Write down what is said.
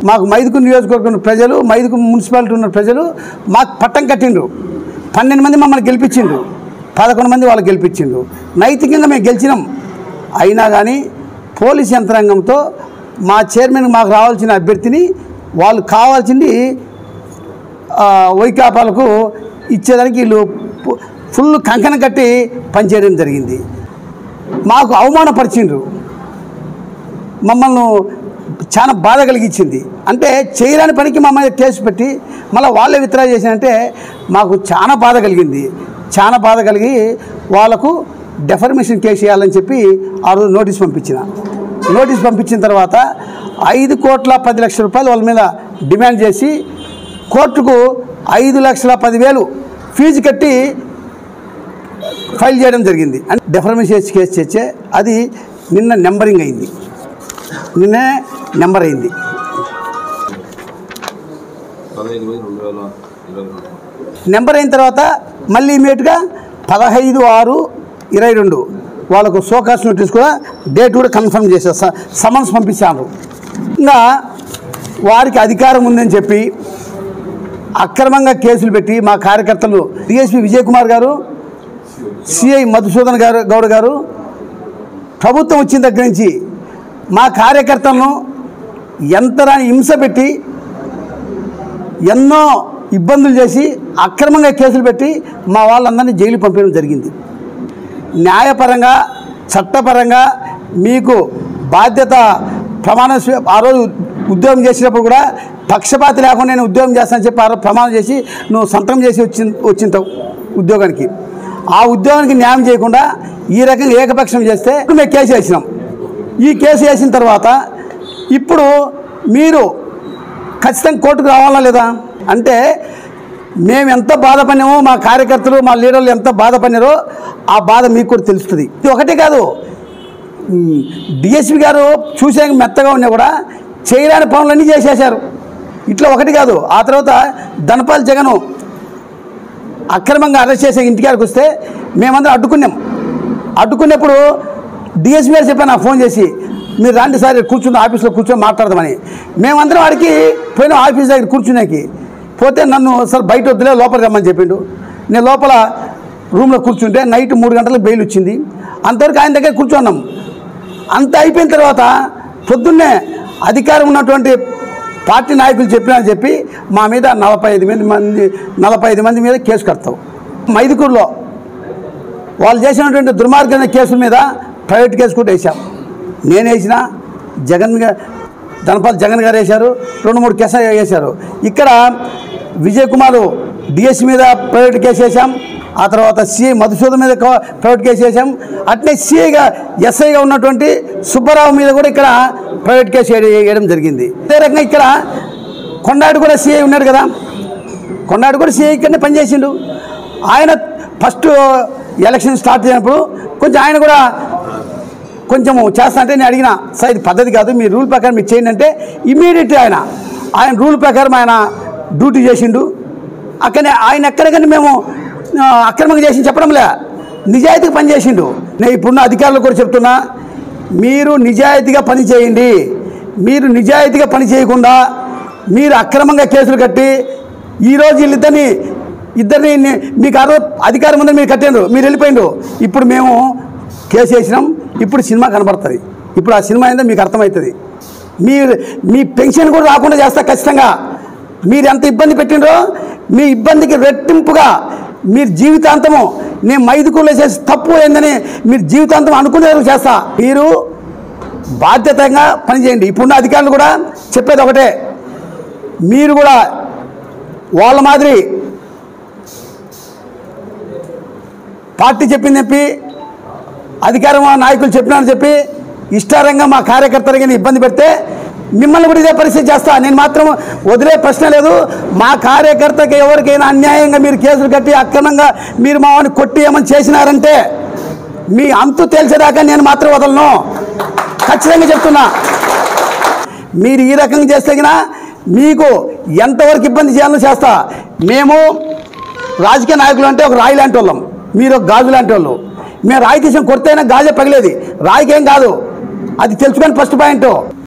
మాకు మైదుకు నియోజకవర్గం ఉన్న ప్రజలు మైదుకు మున్సిపాలిటీ ఉన్న ప్రజలు మాకు పట్టం కట్టిండ్రు పన్నెండు మంది మమ్మల్ని గెలిపించిండ్రు పదకొండు మంది వాళ్ళు గెలిపించిండ్రు నైతికంగా మేము గెలిచినాం అయినా కానీ పోలీస్ యంత్రాంగంతో మా చైర్మన్ మాకు రావాల్సిన అభ్యర్థిని వాళ్ళు కావాల్సింది ఆ, వైకాపాలకు ఇచ్చేదానికి వీళ్ళు పు- ఫుల్ కంకణం కట్టి పనిచేయడం జరిగింది మాకు అవమానపరిచిండ్రు మమ్మల్ని చాలా బాధ కలిగించింది అంటే చేయలేని పనికి మమ్మల్ని కేసు పెట్టి మళ్ళీ వాళ్ళే విత్డ్రా చేసినంటే మాకు చాలా బాధ కలిగింది చాలా బాధ కలిగి వాళ్ళకు డెఫర్మేషన్ కేసు వేయాలని చెప్పి ఆ రోజు నోటీస్ పంపించిన నోటీస్ పంపించిన తర్వాత ఐదు కోట్ల పది లక్షల రూపాయలు వాళ్ళ మీద డిమాండ్ చేసి కోర్టుకు ఐదు లక్షల పదివేలు ఫీజు కట్టి ఫైల్ చేయడం జరిగింది అంటే డెఫర్మేషన్ కేసు చేస్తే అది నిన్న నెంబరింగ్ అయింది నిన్నే నెంబర్ అయింది పదహైదు వేలు రెండు వేల ఇరవై రెండు నెంబర్ అయిన తర్వాత మళ్ళీ ఇమీడియట్గా పదహైదు ఆరు ఇరవై రెండు వాళ్ళకు సోకాస్ నోటీస్ కూడా డేట్ కూడా కన్ఫర్మ్ చేశారు స- సమన్స్ పంపించారు ఇంకా వారికి అధికారం ఉందని చెప్పి అక్రమంగా కేసులు పెట్టి మా కార్యకర్తలు డిఎస్పి విజయ్ కుమార్ గారు సిఐ మధుసూదన్ గారు గౌడ్ గారు ప్రభుత్వం వచ్చిన దగ్గర నుంచి మా కార్యకర్తలను ఎంతరాని హింస పెట్టి ఎన్నో ఇబ్బందులు చేసి అక్రమంగా కేసులు పెట్టి మా వాళ్ళందరినీ జైలు పంపించడం జరిగింది న్యాయపరంగా చట్టపరంగా మీకు బాధ్యత ప్రమాణం స్వీ- ఆ రోజు ఉద్యోగం చేసినప్పుడు కూడా పక్షపాతి లేకుండా నేను ఉద్యోగం చేస్తానని చెప్పి ఆ రోజు ప్రమాణం చేసి నువ్వు సంతకం చేసి వచ్చి వచ్చింటావు ఉద్యోగానికి ఆ ఉద్యోగానికి న్యాయం చేయకుండా ఈ రకంగా ఏకపక్షం చేస్తే ఇప్పుడు మేము కేసు వేసినాం ఈ కేసు వేసిన తర్వాత ఇప్పుడు మీరు ఖచ్చితంగా కోర్టుకు రావాలా లేదా అంటే మేము ఎంత బాధపడినామో మా కార్యకర్తలు మా లీడర్లు ఎంత బాధపడినారో ఆ బాధ మీకు కూడా తెలుస్తుంది ఇది ఒకటే కాదు డిఎస్పి గారు చూసే మెత్తగా ఉన్నా కూడా చేయలేని పనులన్నీ చేసేశారు ఇట్లా ఒకటి కాదు ఆ తర్వాత ధనపాల్ జగను అక్రమంగా అరెస్ట్ చేసే ఇంటికాడికి వస్తే మేమందరం అడ్డుకున్నాం అడ్డుకున్నప్పుడు డిఎస్పీ గారు చెప్పాను నాకు ఫోన్ చేసి మీరు రండి సార్ కూర్చుని ఆఫీస్లో కూర్చొని మాట్లాడదామని మేమందరం వాడికి పోయిన ఆఫీస్ దగ్గర కూర్చునేకి పోతే నన్ను సార్ బయట వద్దులే లోపల రమ్మని చెప్పిండు నేను లోపల రూమ్లో కూర్చుంటే నైట్ మూడు గంటలకు బెయిల్ వచ్చింది అంతవరకు ఆయన దగ్గర కూర్చున్నాం అంత అయిపోయిన తర్వాత పొద్దున్నే అధికారం ఉన్నటువంటి పార్టీ నాయకులు చెప్పినారని చెప్పి మా మీద నలభై ఐదు మంది మంది నలభై ఐదు మంది మీద కేసు కడతావు మైదుకూరులో వాళ్ళు చేసినటువంటి దుర్మార్గమైన కేసుల మీద ప్రైవేట్ కేసు కూడా వేశాం నేను వేసిన జగన్ గా- ధనపాల్ జగన్ గారు వేశారు రెండు మూడు కేసులు వేశారు ఇక్కడ విజయ్ కుమార్ డిఎస్ మీద ప్రైవేట్ కేసు వేశాం ఆ తర్వాత సిఐ మధుసూదన్ మీద కో- ప్రైవేట్ కేసు వేశాం అట్లే సిఐగా ఎస్ఐగా ఉన్నటువంటి సుబ్బారావు మీద కూడా ఇక్కడ ప్రైవేట్ కేసు వేయ- వేయడం జరిగింది అదే రకంగా ఇక్కడ కొండాడు కూడా సిఐ ఉన్నాడు కదా కొన్నాడు కూడా సిఐ కింద పనిచేసిండు ఆయన ఫస్ట్ ఎలక్షన్ స్టార్ట్ చేసినప్పుడు కొంచెం ఆయన కూడా కొంచెం చేస్తా అంటే నేను అడిగిన సార్ ఇది పద్ధతి కాదు మీ రూల్ ప్రకారం మీరు చేయండి అంటే ఇమీడియట్ ఆయన ఆయన రూల్ ప్రకారం ఆయన డ్యూటీ చేసిండు అక్కడనే ఆయన ఎక్కడికని మేము ఆ, అక్రమంగా చేసి చెప్పడంలే నిజాయితీగా పనిచేసిండు నేను ఇప్పుడున్న అధికారులకు కూడా చెప్తున్నా మీరు నిజాయితీగా పని చేయండి మీరు నిజాయితీగా పని చేయకుండా మీరు అక్రమంగా కేసులు కట్టి ఈరోజు వీళ్ళిద్దరిని ఇద్దరిని ని- మీకు ఆ రోజు అధికారం ఉందని మీరు కట్టిండ్రు మీరు వెళ్ళిపోయిండు ఇప్పుడు మేము కేసు వేసినాం ఇప్పుడు సినిమా కనబడుతుంది ఇప్పుడు ఆ సినిమా ఏందో మీకు అర్థమవుతుంది మీరు మీ పెన్షన్ కూడా రాకుండా చేస్తా ఖచ్చితంగా మీరు ఎంత ఇబ్బంది పెట్టిండ్రో మీ ఇబ్బందికి రెట్టింపుగా మీరు జీవితాంతము నేను మైదుకుల్లో చేసి తప్పు ఏందని మీరు జీవితాంతం అనుకునే వరకు చేస్తా మీరు బాధ్యతంగా పనిచేయండి ఇప్పుడున్న అధికారులు కూడా చెప్పేది ఒకటే మీరు కూడా వాళ్ళ మాదిరి పార్టీ చెప్పింది చెప్పి అధికారం నాయకులు చెప్పినారని చెప్పి ఇష్టారంగా మా కార్యకర్తలకి ఇబ్బంది పెడితే మిమ్మల్ని కూడా ఇదే పరిస్థితి చేస్తా నేను మాత్రం వదిలే ప్రశ్న లేదు మా కార్యకర్తకి ఎవరికైనా అన్యాయంగా మీరు కేసులు కట్టి అక్రమంగా మీరు మా వాడిని కొట్టి ఏమని చేసినారంటే మీ అంతు తేల్చేదాకా నేను మాత్రం వదలను ఖచ్చితంగా చెప్తున్నా మీరు ఈ రకంగా చేస్తే గినా మీకు ఎంతవరకు ఇబ్బంది చేయాలో చేస్తా మేము రాజకీయ నాయకులు అంటే ఒక రాయి లాంటి వాళ్ళం మీరు ఒక గాజు లాంటి వాళ్ళు మేము రాయి తీసిన కొడితేనే గాజే పగిలేది రాయికేం కాదు అది తెలుసుకొని ఫస్ట్ పాయింట్